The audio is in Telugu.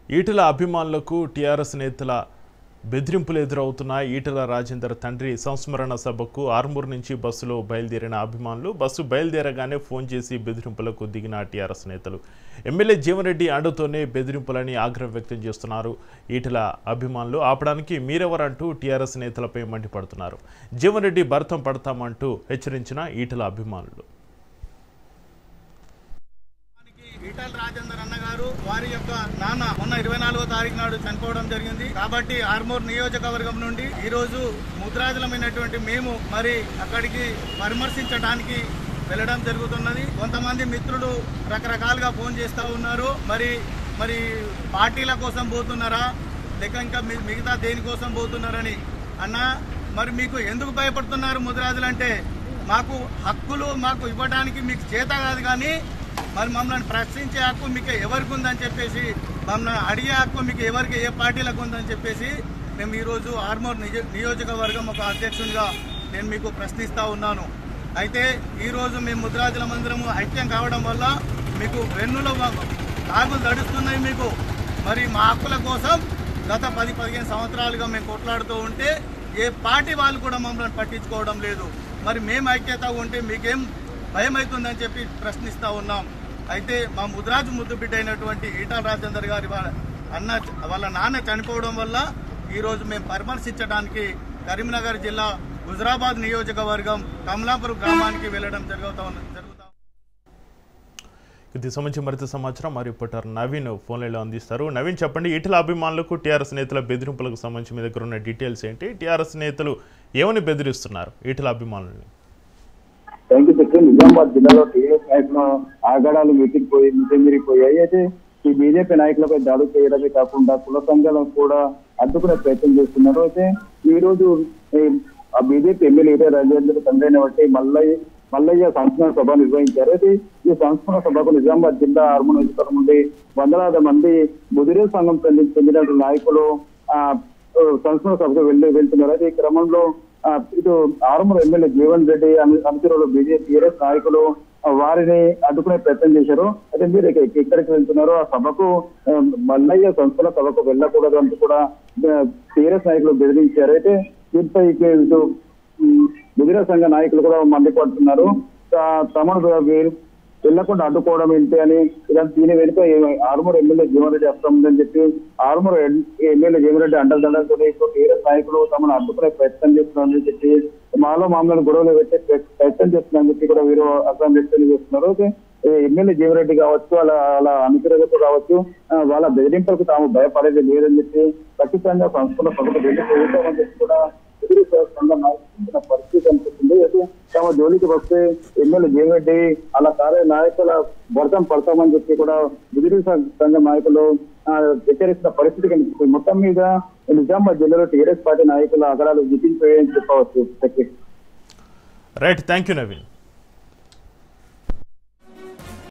ఈటల అభిమానులకు టీఆర్ఎస్ నేతల బెదిరింపులు ఎదురవుతున్నాయి ఈటల రాజేందర్ తండ్రి సంస్మరణ సభకు ఆర్మూర్ నుంచి బస్సులో బయలుదేరిన అభిమానులు బస్సు బయలుదేరగానే ఫోన్ చేసి బెదిరింపులకు దిగిన టీఆర్ఎస్ నేతలు ఎమ్మెల్యే జీవన్రెడ్డి అండతోనే బెదిరింపులని ఆగ్రహం వ్యక్తం చేస్తున్నారు ఈటల అభిమానులు ఆపడానికి మీరెవరంటూ టీఆర్ఎస్ నేతలపై మండిపడుతున్నారు జీవన్రెడ్డి భరతం పడతామంటూ హెచ్చరించిన ఈటల అభిమానులు ఈటల రాజేందర్ అన్న గారు వారి యొక్క నాన్న మొన్న ఇరవై నాలుగో తారీఖు నాడు చనిపోవడం జరిగింది కాబట్టి ఆర్మూర్ నియోజకవర్గం నుండి ఈ రోజు ముద్రాజలమైనటువంటి మేము మరి అక్కడికి పరామర్శించడానికి వెళ్ళడం జరుగుతున్నది కొంతమంది మిత్రులు రకరకాలుగా ఫోన్ చేస్తూ ఉన్నారు మరి మరి పార్టీల కోసం పోతున్నారా లేక ఇంకా మీ- మిగతా దేనికోసం పోతున్నారని అన్న మరి మీకు ఎందుకు భయపడుతున్నారు ముద్రాజులంటే మాకు హక్కులు మాకు ఇవ్వడానికి మీకు చేత కాదు కానీ మరి మమ్మల్ని ప్రశ్నించే హక్కు మీకు ఎవరికి ఉందని చెప్పేసి మమ్మల్ని అడిగే హక్కు మీకు ఎవరికి ఏ పార్టీలకు ఉందని చెప్పేసి మేము ఈరోజు ఆర్మూర్ నిజ నియోజకవర్గం ఒక అధ్యక్షునిగా నేను మీకు ప్రశ్నిస్తా ఉన్నాను అయితే ఈరోజు మేము ముద్రాజుల మందిరము ఐక్యం కావడం వల్ల మీకు వెన్నులో కాగులు తడుస్తున్నాయి మీకు మరి మా హక్కుల కోసం గత పది పదిహేను సంవత్సరాలుగా మేము కొట్లాడుతూ ఉంటే ఏ పార్టీ వాళ్ళు కూడా మమ్మల్ని పట్టించుకోవడం లేదు మరి మేము ఐక్యత ఉంటే మీకేం భయం అవుతుందని చెప్పి ప్రశ్నిస్తా ఉన్నాం అయితే మా ముద్రాజు ముద్దు బిడ్డ అయినటువంటి ఈటల రాజేందర్ గారి వాళ్ళ అన్న వాళ్ళ నాన్న చనిపోవడం వల్ల ఈరోజు మేము పరామర్శించడానికి కరీంనగర్ జిల్లా హుజరాబాద్ నియోజకవర్గం కమలాపురం గ్రామానికి వెళ్ళడం జరుగుతా ఉన్న జరుగుతా ఇది సంబంధించి మరింత సమాచారం మరియు రిపోర్టర్ నవీన్ ఫోన్లలో అందిస్తారు నవీన్ చెప్పండి ఈటల అభిమానులకు టీఆర్ఎస్ నేతల బెదిరింపులకు సంబంధించి మీ దగ్గర ఉన్న డీటెయిల్స్ ఏంటి టీఆర్ఎస్ నేతలు ఏమని బెదిరిస్తున్నారు ఈటల అభిమానుల్ని థ్యాంక్ యూ సెక్రటరీ నిజామాబాద్ జిల్లాలో టీఆర్ఎస్ నాయకుల ఆగడాలు మితిపోయి మితిమీరిపోయాయి అయితే ఈ బీజేపీ నాయకులపై దాడులు చేయడమే కాకుండా కుల సంఘాలను కూడా అడ్డుకునే ప్రయత్నం చేస్తున్నారు అయితే ఈ రోజు ఈ ఆ బీజేపీ ఎమ్మెల్యే ఈటల రాజేంద్ర తండ్రైన బట్టి మల్లయ్య మల్లయ్య సంస్మరణ సభ నిర్వహించారు అయితే ఈ సంస్మరణ సభకు నిజామాబాద్ జిల్లా ఆర్మూర్ నియోజకవర్గం నుండి వందలాది మంది ముదిరే సంఘం చెంది- చెందిన నాయకులు ఆ సంస్మరణ సభకు వెళ్ళి వెళ్తున్నారు అయితే ఈ క్రమంలో ఆ, ఇటు ఆరుమూరు ఎమ్మెల్యే జీవన్ రెడ్డి అను- అనుచరులు బీజేపీ టీఆర్ఎస్ నాయకులు ఆ, వారిని అడ్డుకునే ప్రయత్నం చేశారు అయితే మీరు ఇక- ఎక్కడికి వెళ్తున్నారో ఆ సభకు ఆ, మల్లయ్య సంస్థల సభకు వెళ్ళకూడదు అంటూ కూడా టీఆర్ఎస్ నాయకులు బెదిరించారు అయితే దీనిపై ఇక ఇటు ముదిర సంఘ నాయకులు కూడా మండిపడుతున్నారు తా- తమను వీరు వెళ్లకుండా అడ్డుకోవడం ఏంటి అని ఇదంతా దీని వెనుక ఏ- ఆరుమూరు ఎమ్మెల్యే జీవన్రెడ్డి అస్తం ఉందని చెప్పి ఆరుమూరు ఎన్- ఎమ్మెల్యే జీవన్రెడ్డి అండదండలతో టీఆర్ఎస్ నాయకులు తమను అడ్డుకునే ప్రయత్నం చేస్తున్నారని చెప్పి మాలో మామూలు గొడవలు పెట్టే ప్ర- ప్రయత్నం చేస్తున్నారని చెప్పి కూడా వీరు అర్థం వ్యక్తం చేస్తున్నారు అయితే ఈ ఎమ్మెల్యే జీవన్రెడ్డి కావచ్చు వాళ్ళ వాళ్ళ అనుచరులకు కావచ్చు ఆ, వాళ్ళ బెదిరింపులకు తాము భయపడేది లేదని చెప్పి ఖచ్చితంగా సంస్కృత ప్రభుత్వం వెళ్ళి పోతామని చెప్పి కూడా ఎదురు సంఘ నాయకుల పరిస్థితి అనిపిస్తుంది అయితే తమ జోలికి వస్తే ఎమ్మెల్యే జీవరెడ్డి అలా కార్య నాయకుల వర్గం పడతామని చెప్పి కూడా ఎదురు సంఘ నాయకులు ఆ, హెచ్చరిస్తున్న పరిస్థితి కనిపిస్తుంది మొత్తం మీద నిజామాబాద్ జిల్లాలో టీఆర్ఎస్ పార్టీ నాయకుల అగడాలు విధించిపోయాయని చెప్పవచ్చు రైట్ థ్యాంక్ యూ నవీన్